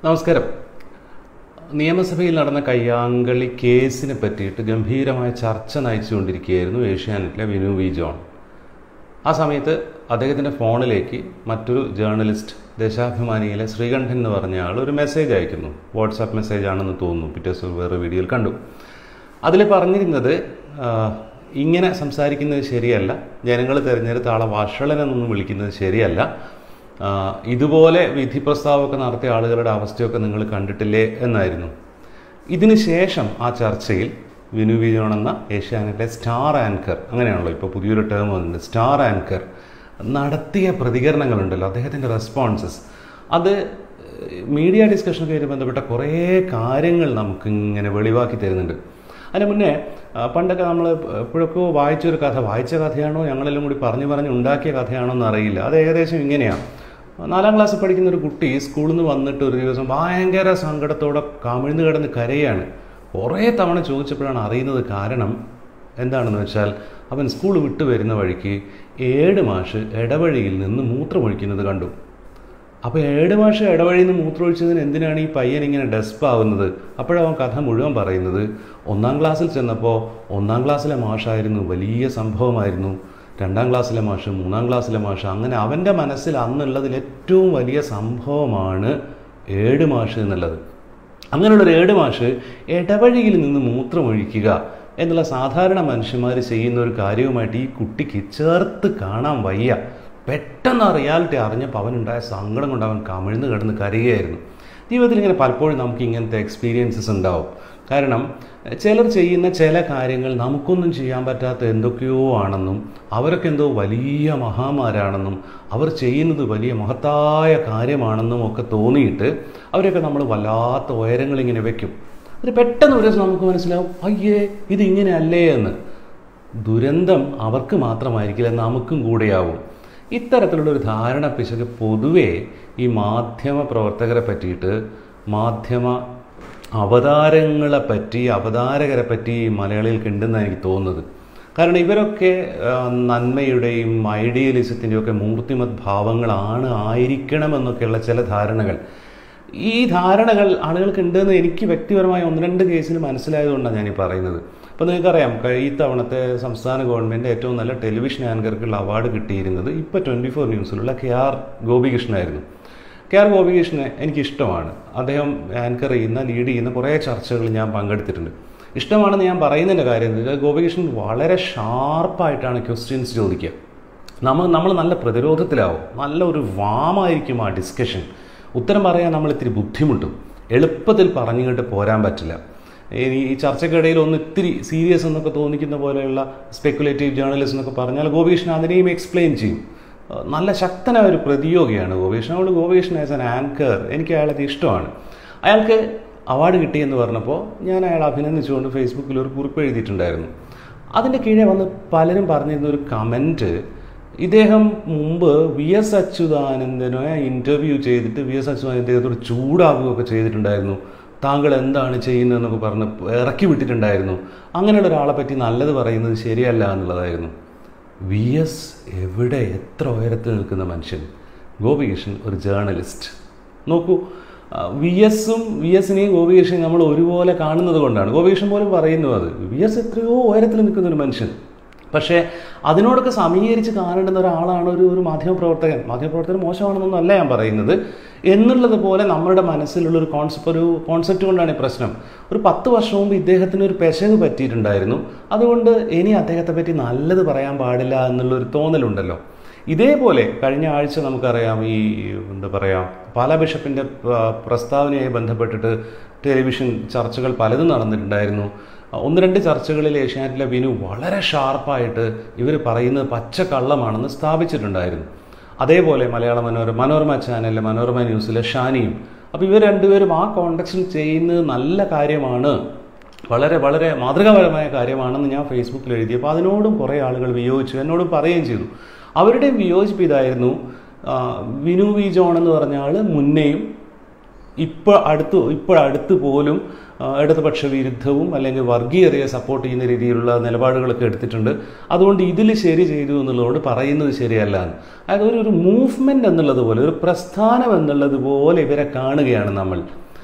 നമസ്കാരം നിയമസഭയിൽ നടന്ന കയ്യാങ്കളി കേസിനെ പറ്റിയിട്ട് ഗംഭീരമായ ചർച്ച നയിച്ചുകൊണ്ടിരിക്കുകയായിരുന്നു ഏഷ്യാനെറ്റിലെ വിനു വി ജോൺ ആ സമയത്ത് അദ്ദേഹത്തിൻ്റെ ഫോണിലേക്ക് മറ്റൊരു ജേർണലിസ്റ്റ് ദേശാഭിമാനിയിലെ ശ്രീകണ്ഠൻ എന്ന് പറഞ്ഞ ആൾ ഒരു മെസ്സേജ് അയക്കുന്നു വാട്സാപ്പ് മെസ്സേജ് ആണെന്ന് തോന്നുന്നു പിറ്റേ ദിവസം വേറെ വീഡിയോയിൽ കണ്ടു അതിൽ പറഞ്ഞിരുന്നത് ആ, ഇങ്ങനെ സംസാരിക്കുന്നത് ശരിയല്ല ജനങ്ങൾ തിരഞ്ഞെടുത്ത ആളെ വഷളനെന്നൊന്നും വിളിക്കുന്നത് ശരിയല്ല ആ, ഇതുപോലെ വിധി പ്രസ്താവമൊക്കെ നടത്തിയ ആളുകളുടെ അവസ്ഥയൊക്കെ നിങ്ങൾ കണ്ടിട്ടില്ലേ എന്നായിരുന്നു ഇതിന് ശേഷം ആ ചർച്ചയിൽ വിനു വിജോൺ എന്ന ഏഷ്യാനെറ്റിലെ സ്റ്റാർ ആങ്കർ അങ്ങനെയാണല്ലോ ഇപ്പോൾ പുതിയൊരു ടേം വന്നിട്ടുണ്ട് സ്റ്റാർ ആങ്കർ നടത്തിയ പ്രതികരണങ്ങളുണ്ടല്ലോ അദ്ദേഹത്തിൻ്റെ റെസ്പോൺസസ് അത് മീഡിയ ഡിസ്കഷനൊക്കെ ആയിട്ട് ബന്ധപ്പെട്ട കുറേ കാര്യങ്ങൾ നമുക്ക് ഇങ്ങനെ വെളിവാക്കി തരുന്നുണ്ട് അതിന് മുന്നേ ആ, പണ്ടൊക്കെ നമ്മൾ എപ്പോഴൊക്കെ വായിച്ചൊരു കഥ വായിച്ച കഥയാണോ ഞങ്ങളെല്ലാം കൂടി പറഞ്ഞു പറഞ്ഞ് ഉണ്ടാക്കിയ കഥയാണോ എന്ന് അറിയില്ല അത് ഏകദേശം ഇങ്ങനെയാണ് നാലാം ക്ലാസ്സിൽ പഠിക്കുന്ന ഒരു കുട്ടി സ്കൂളിൽ നിന്ന് വന്നിട്ട് ഒരു ദിവസം ഭയങ്കര സങ്കടത്തോടെ കമിഴ്ന്ന് കിടന്ന് കരയാണ് കുറേ തവണ ചോദിച്ചപ്പോഴാണ് അറിയുന്നത് കാരണം എന്താണെന്ന് വെച്ചാൽ അവൻ സ്കൂൾ വിട്ടു വരുന്ന വഴിക്ക് ഏഴ് മാഷ് ഇടവഴിയിൽ നിന്ന് മൂത്രമൊഴിക്കുന്നത് കണ്ടു അപ്പോൾ ഏഴ് മാഷം ഇടവഴിയിൽ നിന്ന് മൂത്രമൊഴിച്ചതിന് എന്തിനാണ് ഈ പയ്യൻ ഇങ്ങനെ ഡെസ്പ് ആവുന്നത് അപ്പോഴവൻ കഥ മുഴുവൻ പറയുന്നത് ഒന്നാം ക്ലാസ്സിൽ ചെന്നപ്പോൾ ഒന്നാം ക്ലാസ്സിലെ മാഷായിരുന്നു വലിയ സംഭവമായിരുന്നു രണ്ടാം ക്ലാസ്സിലെ മാഷ് മൂന്നാം ക്ലാസ്സിലെ മാഷ് അങ്ങനെ അവൻ്റെ മനസ്സിൽ അന്നുള്ളതിൽ ഏറ്റവും വലിയ സംഭവമാണ് ഏഴ് മാഷ് എന്നുള്ളത് അങ്ങനെയുള്ള ഒരു ഏഴ് മാഷ് ഇടവഴിയിൽ നിന്ന് മൂത്രമൊഴിക്കുക എന്നുള്ള സാധാരണ മനുഷ്യന്മാർ ചെയ്യുന്ന ഒരു കാര്യവുമായിട്ട് ഈ കുട്ടിക്ക് ചേർത്ത് കാണാൻ വയ്യ പെട്ടെന്ന് ആ റിയാലിറ്റി അറിഞ്ഞപ്പോൾ അവനുണ്ടായ സങ്കടം കൊണ്ട് അവൻ കമിഴ്ന്ന് കിടന്ന് കരയുകയായിരുന്നു ജീവിതത്തിൽ ഇങ്ങനെ പലപ്പോഴും നമുക്ക് ഇങ്ങനത്തെ എക്സ്പീരിയൻസസ് ഉണ്ടാവും കാരണം ചിലർ ചെയ്യുന്ന ചില കാര്യങ്ങൾ നമുക്കൊന്നും ചെയ്യാൻ പറ്റാത്ത എന്തൊക്കെയോ ആണെന്നും അവരൊക്കെ എന്തോ വലിയ മഹാമാരാണെന്നും അവർ ചെയ്യുന്നത് വലിയ മഹത്തായ കാര്യമാണെന്നും ഒക്കെ തോന്നിയിട്ട് അവരൊക്കെ നമ്മൾ വല്ലാത്ത ഉയരങ്ങളിങ്ങനെ വെക്കും അത് പെട്ടെന്ന് ഒരു ദിവസം നമുക്ക് മനസ്സിലാവും അയ്യേ ഇത് ഇങ്ങനെ അല്ലേ എന്ന് ദുരന്തം അവർക്ക് മാത്രമായിരിക്കില്ല നമുക്കും കൂടെയാവും ഇത്തരത്തിലുള്ള ഒരു ധാരണ പിശക് പൊതുവേ ഈ മാധ്യമ പ്രവർത്തകരെ പറ്റിയിട്ട് മാധ്യമ അവതാരങ്ങളെ പറ്റി അവതാരകരെ പറ്റി മലയാളികൾക്ക് ഉണ്ടെന്നാണ് എനിക്ക് തോന്നുന്നത് കാരണം ഇവരൊക്കെ ആ, നന്മയുടെയും ഐഡിയലിസത്തിൻ്റെയും ഒക്കെ മൂർത്തിമത് ഭാവങ്ങളാണ് ആയിരിക്കണമെന്നൊക്കെയുള്ള ചില ധാരണകൾ ഈ ധാരണകൾ ആളുകൾക്ക് ഉണ്ടെന്ന് എനിക്ക് വ്യക്തിപരമായ ഒന്ന് രണ്ട് കേസിൽ മനസ്സിലായതുകൊണ്ടാണ് ഞാൻ ഈ പറയുന്നത് അപ്പോൾ നിങ്ങൾക്കറിയാം കഴി- ഈ തവണത്തെ സംസ്ഥാന ഗവൺമെൻറ് ഏറ്റവും നല്ല ടെലിവിഷൻ ആങ്കർക്കുള്ള അവാർഡ് കിട്ടിയിരുന്നത് ഇപ്പോൾ ട്വൻറ്റി ഫോർ ന്യൂസിലുള്ള കെ ആർ ഗോപികൃഷ്ണനായിരുന്നു കെ ആർ ഗോപികൃഷ്ണനെ എനിക്കിഷ്ടമാണ് അദ്ദേഹം ആങ്കർ ചെയ്യുന്ന ലീഡ് ചെയ്യുന്ന കുറേ ചർച്ചകൾ ഞാൻ പങ്കെടുത്തിട്ടുണ്ട് ഇഷ്ടമാണെന്ന് ഞാൻ പറയുന്നതിൻ്റെ കാര്യം എന്താ വെച്ചാൽ ഗോപികൃഷ്ണൻ വളരെ ഷാർപ്പായിട്ടാണ് ക്വസ്റ്റ്യൻസ് ചോദിക്കുക നമ്മൾ നമ്മൾ നല്ല പ്രതിരോധത്തിലാവും നല്ല ഒരു വാമായിരിക്കും ആ ഡിസ്കഷൻ ഉത്തരം പറയാൻ നമ്മൾ ഇത്തിരി ബുദ്ധിമുട്ടും എളുപ്പത്തിൽ പറഞ്ഞുകൊണ്ട് പോരാൻ പറ്റില്ല ഇനി ഈ ചർച്ചയ്ക്കിടയിൽ ഒന്ന് ഇത്തിരി സീരിയസ് എന്നൊക്കെ തോന്നിക്കുന്ന പോലെയുള്ള സ്പെക്കുലേറ്റീവ് ജേർണലിസം എന്നൊക്കെ പറഞ്ഞാൽ ഗോപികൃഷ്ണൻ അതിനെയും എക്സ്പ്ലെയിൻ ചെയ്യും ഏഹ് നല്ല ശക്തനായ ഒരു പ്രതിയോഗിയാണ് ഗോപികൃഷ്ണൻ അതുകൊണ്ട് ഗോപികൃഷ്ണൻ ആസ് ആൻ ആങ്കർ എനിക്ക് അയാളത് ഇഷ്ടമാണ് അയാൾക്ക് അവാർഡ് കിട്ടിയെന്ന് പറഞ്ഞപ്പോൾ ഞാൻ അയാളെ അഭിനന്ദിച്ചുകൊണ്ട് ഫേസ്ബുക്കിൽ ഒരു കുറിപ്പ് എഴുതിയിട്ടുണ്ടായിരുന്നു അതിൻ്റെ കീഴെ വന്ന് പലരും പറഞ്ഞിരുന്ന ഒരു കമൻറ്റ് ഇദ്ദേഹം മുമ്പ് വി എസ് അച്യുതാനന്ദനെ ഇൻ്റർവ്യൂ ചെയ്തിട്ട് വി എസ് അച്യുതാനന്ദൻ ഇദ്ദേഹത്തോട് ചൂടാകുകയൊക്കെ ചെയ്തിട്ടുണ്ടായിരുന്നു താങ്കൾ എന്താണ് ചെയ്യുന്നതെന്നൊക്കെ പറഞ്ഞ് ഇറക്കി വിട്ടിട്ടുണ്ടായിരുന്നു അങ്ങനെയുള്ള ഒരാളെ പറ്റി നല്ലത് പറയുന്നത് ശരിയല്ല എന്നുള്ളതായിരുന്നു വി എസ് എവിടെ എത്ര ഉയരത്തിൽ നിൽക്കുന്ന മനുഷ്യൻ ഗോപികൃഷ്ണൻ ഒരു ജേർണലിസ്റ്റ് നോക്കൂ വി എസും വി എസിനെയും ഗോപികൃഷ്ണൻ നമ്മൾ ഒരുപോലെ കാണുന്നത് കൊണ്ടാണ് ഗോപികൃഷ്ണൻ പോലും പറയുന്നു അത് വി എസ് എത്രയോ ഉയരത്തിൽ നിൽക്കുന്ന ഒരു മനുഷ്യൻ പക്ഷേ അതിനോടൊക്കെ സമീകരിച്ച് കാണേണ്ടുന്ന ഒരാളാണ് ഒരു ഒരു മാധ്യമപ്രവർത്തകൻ മാധ്യമപ്രവർത്തകൻ മോശമാണെന്നൊന്നും അല്ല ഞാൻ പറയുന്നത് എന്നുള്ളത് പോലെ നമ്മുടെ മനസ്സിലുള്ള ഒരു കോൺസെപ്റ്റ് ഒരു കോൺസെപ്റ്റ് കൊണ്ടാണ് ഈ പ്രശ്നം ഒരു പത്ത് വർഷം മുമ്പ് ഇദ്ദേഹത്തിന് ഒരു പെശക് പറ്റിയിട്ടുണ്ടായിരുന്നു അതുകൊണ്ട് ഇനി അദ്ദേഹത്തെ പറ്റി നല്ലത് പറയാൻ പാടില്ല എന്നുള്ളൊരു തോന്നലുണ്ടല്ലോ ഇതേപോലെ കഴിഞ്ഞ ആഴ്ച നമുക്കറിയാം ഈ എന്താ പറയുക പാല ബിഷപ്പിൻ്റെ ആ, പ്രസ്താവനയായി ബന്ധപ്പെട്ടിട്ട് ടെലിവിഷൻ ചർച്ചകൾ പലതും നടന്നിട്ടുണ്ടായിരുന്നു ഒന്ന് രണ്ട് ചർച്ചകളിൽ ഏഷ്യാനെറ്റിലെ വിനു വളരെ ഷാർപ്പായിട്ട് ഇവർ പറയുന്നത് പച്ച കള്ളമാണെന്ന് സ്ഥാപിച്ചിട്ടുണ്ടായിരുന്നു അതേപോലെ മലയാള മനോരമ മനോരമ ചാനലിലെ മനോരമ ന്യൂസിലെ ഷാനിയും അപ്പോൾ ഇവർ രണ്ടുപേരും ആ കോണ്ടക്സ്റ്റിൽ ചെയ്യുന്നത് നല്ല കാര്യമാണ് വളരെ വളരെ മാതൃകാപരമായ കാര്യമാണെന്ന് ഞാൻ ഫേസ്ബുക്കിൽ എഴുതിയപ്പോൾ അതിനോടും കുറേ ആളുകൾ വിയോജിച്ചു എന്നോടും പറയുകയും ചെയ്തു അവരുടെയും വിയോജിപ്പ് ഇതായിരുന്നു ആ, വിനു വി ജോൺ എന്ന് പറഞ്ഞ ആൾ മുന്നേയും ഇപ്പോൾ അടുത്ത് ഇപ്പോൾ അടുത്ത് പോലും ആ, ഇടതുപക്ഷ വിരുദ്ധവും അല്ലെങ്കിൽ വർഗീയതയെ സപ്പോർട്ട് ചെയ്യുന്ന രീതിയിലുള്ള നിലപാടുകളൊക്കെ എടുത്തിട്ടുണ്ട് അതുകൊണ്ട് ഇതിൽ ശരി ചെയ്തു എന്നുള്ളതുകൊണ്ട് പറയുന്നത് ശരിയല്ല എന്ന് അതായത് ഒരു ഒരു മൂവ്മെൻ്റ് എന്നുള്ളത് പോലെ ഒരു പ്രസ്ഥാനം എന്നുള്ളത് പോലെ ഇവരെ കാണുകയാണ് നമ്മൾ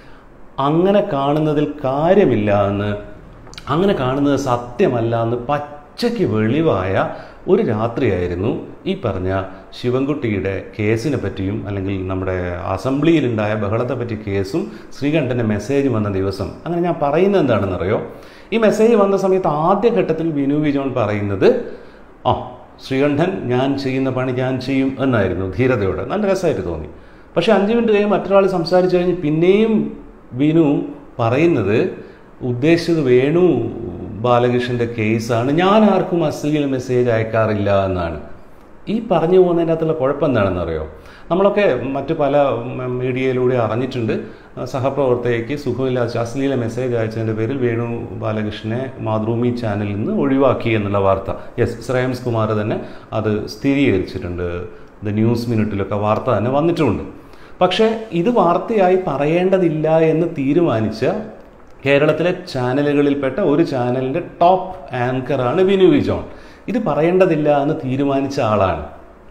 അങ്ങനെ കാണുന്നതിൽ കാര്യമില്ല എന്ന് അങ്ങനെ കാണുന്നത് സത്യമല്ല എന്ന് പച്ചയ്ക്ക് വെളിവായ ഒരു രാത്രിയായിരുന്നു ഈ പറഞ്ഞ ശിവൻകുട്ടിയുടെ കേസിനെ പറ്റിയും അല്ലെങ്കിൽ നമ്മുടെ അസംബ്ലിയിലുണ്ടായ ബഹളത്തെ പറ്റി കേസും ശ്രീകണ്ഠൻ്റെ മെസ്സേജ് വന്ന ദിവസം അങ്ങനെ ഞാൻ പറയുന്നത് എന്താണെന്നറിയോ ഈ മെസ്സേജ് വന്ന സമയത്ത് ആദ്യഘട്ടത്തിൽ ബിനു വിജോൺ പറയുന്നത് ആ ശ്രീകണ്ഠൻ ഞാൻ ചെയ്യുന്ന പണി ഞാൻ ചെയ്യും എന്നായിരുന്നു ധീരതയോടെ നല്ല രസമായിട്ട് തോന്നി പക്ഷെ അഞ്ച് മിനിറ്റ് കഴിഞ്ഞ് മറ്റൊരാൾ സംസാരിച്ചു കഴിഞ്ഞ് പിന്നെയും ബിനു പറയുന്നത് ഉദ്ദേശിച്ചത് വേണു ബാലകൃഷ്ണന്റെ കേസാണ് ഞാൻ ആർക്കും അശ്ലീല മെസ്സേജ് അയക്കാറില്ല എന്നാണ് ഈ പറഞ്ഞു പോകുന്നതിൻ്റെ അകത്തുള്ള കുഴപ്പം എന്താണെന്ന് അറിയോ നമ്മളൊക്കെ മറ്റു പല ഉം, മീഡിയയിലൂടെ അറിഞ്ഞിട്ടുണ്ട് ആ, സഹപ്രവർത്തകയ്ക്ക് സുഖമില്ലാത്ത അശ്ലീല മെസ്സേജ് അയച്ചതിൻ്റെ പേരിൽ വേണു ബാലകൃഷ്ണനെ മാതൃഭൂമി ചാനലിൽ നിന്ന് ഒഴിവാക്കി എന്നുള്ള വാർത്ത യെസ് ശ്രേയംസ് കുമാർ തന്നെ അത് സ്ഥിരീകരിച്ചിട്ടുണ്ട് ദ ന്യൂസ് മിനിറ്റിലൊക്കെ വാർത്ത തന്നെ വന്നിട്ടുമുണ്ട് പക്ഷേ ഇത് വാർത്തയായി പറയേണ്ടതില്ല എന്ന് തീരുമാനിച്ച കേരളത്തിലെ ചാനലുകളിൽപ്പെട്ട ഒരു ചാനലിൻ്റെ ടോപ്പ് ആങ്കറാണ് വിനു വി ജോൺ ഇത് പറയേണ്ടതില്ല എന്ന് തീരുമാനിച്ച ആളാണ്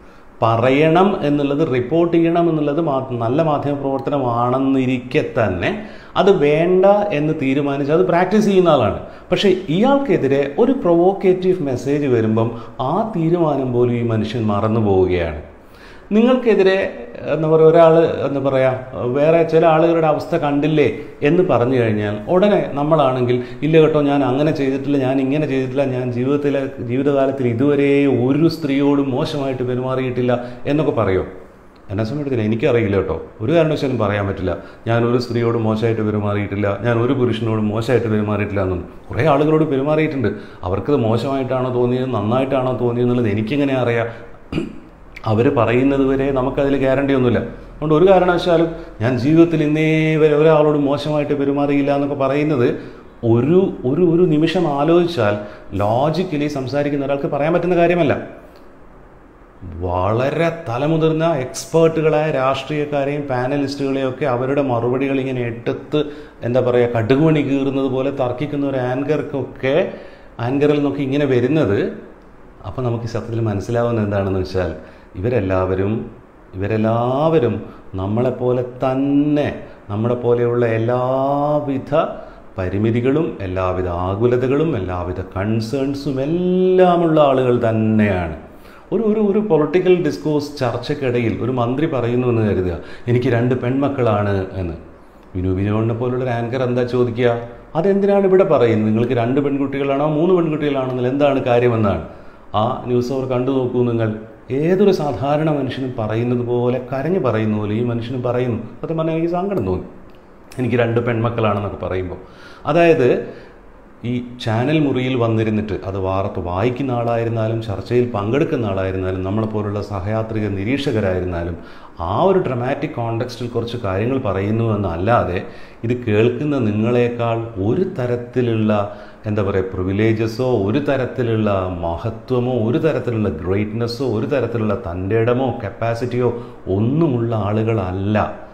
പറയണം എന്നുള്ളത് റിപ്പോർട്ട് ചെയ്യണം എന്നുള്ളത് മാ- നല്ല മാധ്യമ പ്രവർത്തനമാണെന്നിരിക്കെ തന്നെ അത് വേണ്ട എന്ന് തീരുമാനിച്ച് അത് പ്രാക്ടീസ് ചെയ്യുന്ന ആളാണ് പക്ഷേ ഇയാൾക്കെതിരെ ഒരു പ്രൊവോക്കേറ്റീവ് മെസ്സേജ് വരുമ്പം ആ തീരുമാനം പോലും ഈ മനുഷ്യൻ മറന്നു പോവുകയാണ് നിങ്ങൾക്കെതിരെ എന്താ പറയുക ഒരാൾ എന്താ പറയുക വേറെ ചില ആളുകളുടെ അവസ്ഥ കണ്ടില്ലേ എന്ന് പറഞ്ഞു കഴിഞ്ഞാൽ ഉടനെ നമ്മളാണെങ്കിൽ ഇല്ല കേട്ടോ ഞാൻ അങ്ങനെ ചെയ്തിട്ടില്ല ഞാൻ ഇങ്ങനെ ചെയ്തിട്ടില്ല ഞാൻ ജീവിതത്തിലെ ജീവിതകാലത്തിൽ ഇതുവരെ ഒരു സ്ത്രീയോടും മോശമായിട്ട് പെരുമാറിയിട്ടില്ല എന്നൊക്കെ പറയോ എന്നെ സംബന്ധിച്ചില്ല എനിക്കറിയില്ല കേട്ടോ ഒരു കാരണവശാലും പറയാൻ പറ്റില്ല ഞാൻ ഒരു സ്ത്രീയോട് മോശമായിട്ട് പെരുമാറിയിട്ടില്ല ഞാൻ ഒരു പുരുഷനോട് മോശമായിട്ട് പെരുമാറിയിട്ടില്ല എന്നും കുറേ ആളുകളോട് പെരുമാറിയിട്ടുണ്ട് അവർക്കത് മോശമായിട്ടാണോ തോന്നിയത് നന്നായിട്ടാണോ തോന്നിയത് എന്നുള്ളത് എനിക്കെങ്ങനെ അറിയാം അവർ പറയുന്നത് വരെ നമുക്കതിൽ ഗ്യാരണ്ടി ഒന്നുമില്ല അതുകൊണ്ട് ഒരു കാരണവശാലും ഞാൻ ജീവിതത്തിൽ ഇന്നേ വരെ ഒരാളോട് മോശമായിട്ട് പെരുമാറിയില്ല എന്നൊക്കെ പറയുന്നത് ഒരു ഒരു ഒരു നിമിഷം ആലോചിച്ചാൽ ലോജിക്കലി സംസാരിക്കുന്ന ഒരാൾക്ക് പറയാൻ പറ്റുന്ന കാര്യമല്ല വളരെ തലമുതിർന്ന എക്സ്പേർട്ടുകളായ രാഷ്ട്രീയക്കാരെയും പാനലിസ്റ്റുകളെയും ഒക്കെ അവരുടെ മറുപടികൾ ഇങ്ങനെ എടുത്ത് എന്താ പറയുക കടുകുമണി കീറുന്നത് പോലെ തർക്കിക്കുന്ന ഒരു ആങ്കർക്കൊക്കെ ആങ്കറിൽ നിന്നൊക്കെ ഇങ്ങനെ വരുന്നത് അപ്പോൾ നമുക്ക് ഈ സത്യത്തിൽ മനസ്സിലാവുന്നത് എന്താണെന്ന് വെച്ചാൽ ഇവരെല്ലാവരും ഇവരെല്ലാവരും നമ്മളെപ്പോലെ തന്നെ നമ്മളെ പോലെയുള്ള എല്ലാവിധ പരിമിതികളും എല്ലാവിധ ആകുലതകളും എല്ലാവിധ കൺസേൺസും എല്ലാമുള്ള ആളുകൾ തന്നെയാണ് ഒരു ഒരു ഒരു പൊളിറ്റിക്കൽ ഡിസ്കോഴ്സ് ചർച്ചയ്ക്കിടയിൽ ഒരു മന്ത്രി പറയുന്നു എന്ന് കരുതുക എനിക്ക് രണ്ട് പെൺമക്കളാണ് എന്ന് വിനു വിനോദിനെ പോലുള്ള ഒരു ആങ്കർ എന്താ ചോദിക്കുക അതെന്തിനാണ് ഇവിടെ പറയുന്നത് നിങ്ങൾക്ക് രണ്ട് പെൺകുട്ടികളാണോ മൂന്ന് പെൺകുട്ടികളാണോ എന്നല്ല എന്താണ് കാര്യമെന്നാണ് ആ ന്യൂസ് അവർ കണ്ടു നോക്കൂ നിങ്ങൾ ഏതൊരു സാധാരണ മനുഷ്യനും പറയുന്നത് പോലെ കരഞ്ഞു പറയുന്ന പോലെ ഈ മനുഷ്യനും പറയുന്നു സത്യം പറഞ്ഞാൽ എനിക്ക് സങ്കടം തോന്നി എനിക്ക് രണ്ട് പെൺമക്കളാണെന്നൊക്കെ പറയുമ്പോൾ അതായത് ഈ ചാനൽ മുറിയിൽ വന്നിരുന്നിട്ട് അത് വാർത്ത വായിക്കുന്ന ആളായിരുന്നാലും ചർച്ചയിൽ പങ്കെടുക്കുന്ന ആളായിരുന്നാലും നമ്മളെപ്പോലുള്ള സഹയാത്രിക നിരീക്ഷകരായിരുന്നാലും ആ ഒരു ഡ്രമാറ്റിക് കോണ്ടെക്സ്റ്റിൽ കുറച്ച് കാര്യങ്ങൾ പറയുന്നു എന്നല്ലാതെ ഇത് കേൾക്കുന്ന നിങ്ങളെക്കാൾ ഒരു തരത്തിലുള്ള എന്താ പറയുക പ്രിവിലേജസോ ഒരു തരത്തിലുള്ള മഹത്വമോ ഒരു തരത്തിലുള്ള ഗ്രേറ്റ്നെസ്സോ ഒരു തരത്തിലുള്ള തൻ്റെ ഇടമോ കപ്പാസിറ്റിയോ ഒന്നുമുള്ള ആളുകളല്ല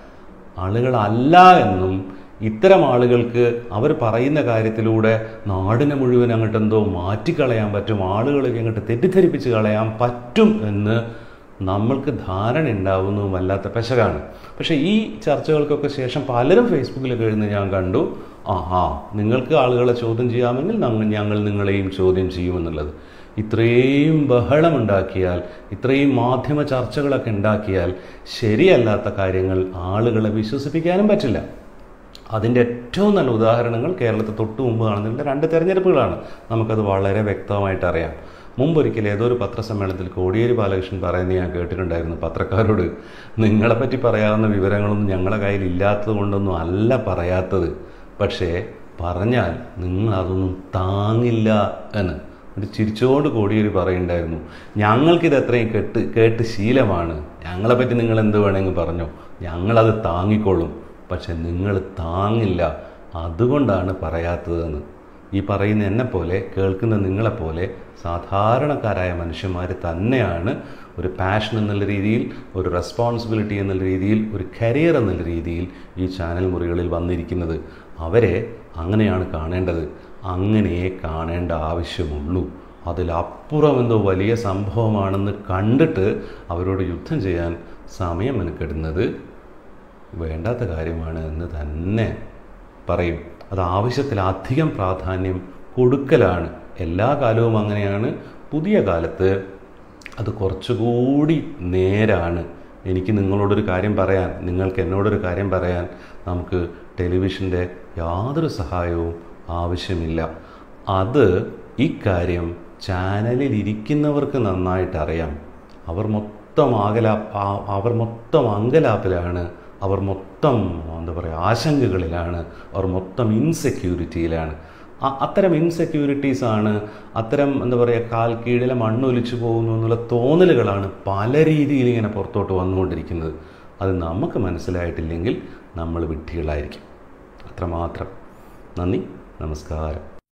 ആളുകളല്ല എന്നും ഇത്തരം ആളുകൾക്ക് അവർ പറയുന്ന കാര്യത്തിലൂടെ നാടിനെ മുഴുവൻ അങ്ങോട്ട് എന്തോ മാറ്റിക്കളയാൻ പറ്റും ആളുകളെ അങ്ങോട്ട് തെറ്റിദ്ധരിപ്പിച്ച് കളയാൻ പറ്റും എന്ന് നമ്മൾക്ക് ധാരണ ഉണ്ടാവുന്നതും വല്ലാത്ത പെശകാണ് പക്ഷേ ഈ ചർച്ചകൾക്കൊക്കെ ശേഷം പലരും ഫേസ്ബുക്കിലൊക്കെ എഴുതുന്നത് ഞാൻ കണ്ടു ആ ആ നിങ്ങൾക്ക് ആളുകളെ ചോദ്യം ചെയ്യാമെങ്കിൽ ഞങ്ങൾ ഞങ്ങൾ നിങ്ങളെയും ചോദ്യം ചെയ്യുമെന്നുള്ളത് ഇത്രയും ബഹളമുണ്ടാക്കിയാൽ ഇത്രയും മാധ്യമ ചർച്ചകളൊക്കെ ഉണ്ടാക്കിയാൽ ശരിയല്ലാത്ത കാര്യങ്ങൾ ആളുകളെ വിശ്വസിപ്പിക്കാനും പറ്റില്ല അതിൻ്റെ ഏറ്റവും നല്ല ഉദാഹരണങ്ങൾ കേരളത്തിൽ തൊട്ട് മുമ്പ് കാണുന്നതിൻ്റെ രണ്ട് തെരഞ്ഞെടുപ്പുകളാണ് നമുക്കത് വളരെ വ്യക്തമായിട്ട് അറിയാം മുമ്പൊരിക്കൽ ഏതോ ഒരു പത്രസമ്മേളനത്തിൽ കോടിയേരി ബാലകൃഷ്ണൻ പറയുന്നത് ഞാൻ കേട്ടിട്ടുണ്ടായിരുന്നു പത്രക്കാരോട് നിങ്ങളെപ്പറ്റി പറയാവുന്ന വിവരങ്ങളൊന്നും ഞങ്ങളുടെ കയ്യിൽ ഇല്ലാത്തത് കൊണ്ടൊന്നും അല്ല പറയാത്തത് പക്ഷേ പറഞ്ഞാൽ നിങ്ങൾ അതൊന്നും താങ്ങില്ല എന്ന് ഒരു ചിരിച്ചുകൊണ്ട് കോടിയേരി പറയുണ്ടായിരുന്നു ഞങ്ങൾക്കിത് എത്രയും കേട്ട് കേട്ട് ശീലമാണ് ഞങ്ങളെപ്പറ്റി നിങ്ങൾ എന്ത് വേണമെങ്കിൽ പറഞ്ഞോ ഞങ്ങളത് താങ്ങിക്കൊള്ളും പക്ഷെ നിങ്ങൾ താങ്ങില്ല അതുകൊണ്ടാണ് പറയാത്തതെന്ന് ഈ പറയുന്ന എന്നെപ്പോലെ കേൾക്കുന്ന നിങ്ങളെപ്പോലെ സാധാരണക്കാരായ മനുഷ്യന്മാർ തന്നെയാണ് ഒരു പാഷൻ എന്നുള്ള രീതിയിൽ ഒരു റെസ്പോൺസിബിലിറ്റി എന്നുള്ള രീതിയിൽ ഒരു കരിയർ എന്നുള്ള രീതിയിൽ ഈ ചാനൽ മുറികളിൽ വന്നിരിക്കുന്നത് അവരെ അങ്ങനെയാണ് കാണേണ്ടത് അങ്ങനെയേ കാണേണ്ട ആവശ്യമുള്ളൂ അതിലപ്പുറം എന്തോ വലിയ സംഭവമാണെന്ന് കണ്ടിട്ട് അവരോട് യുദ്ധം ചെയ്യാൻ സമയം മെനക്കെടുന്നത് വേണ്ടാത്ത കാര്യമാണ് എന്ന് തന്നെ പറയും അത് ആവശ്യത്തിലധികം പ്രാധാന്യം കൊടുക്കലാണ് എല്ലാ കാലവും അങ്ങനെയാണ് പുതിയ കാലത്ത് അത് കുറച്ചുകൂടി നേരാണ് എനിക്ക് നിങ്ങളോടൊരു കാര്യം പറയാൻ നിങ്ങൾക്ക് എന്നോടൊരു കാര്യം പറയാൻ നമുക്ക് ടെലിവിഷൻ്റെ യാതൊരു സഹായവും ആവശ്യമില്ല അത് ഇക്കാര്യം ചാനലിൽ ഇരിക്കുന്നവർക്ക് നന്നായിട്ട് അറിയാം അവർ മൊത്തം ആകലാ ആ- അവർ മൊത്തം അങ്കലാപ്പിലാണ് അവർ മൊത്തം എന്താ പറയുക ആശങ്കകളിലാണ് അവർ മൊത്തം ഇൻസെക്യൂരിറ്റിയിലാണ് അ- അത്തരം ഇൻസെക്യൂരിറ്റീസ് ആണ് അത്തരം എന്താ പറയുക കാൽ കീഴിലെ മണ്ണൊലിച്ചു പോകുന്നു എന്നുള്ള തോന്നലുകളാണ് പല രീതിയിൽ ഇങ്ങനെ പുറത്തോട്ട് വന്നുകൊണ്ടിരിക്കുന്നത് അത് നമുക്ക് മനസ്സിലായിട്ടില്ലെങ്കിൽ നമ്മൾ വിഡ്ഢികളായിരിക്കും അത്രമാത്രം നന്ദി നമസ്കാരം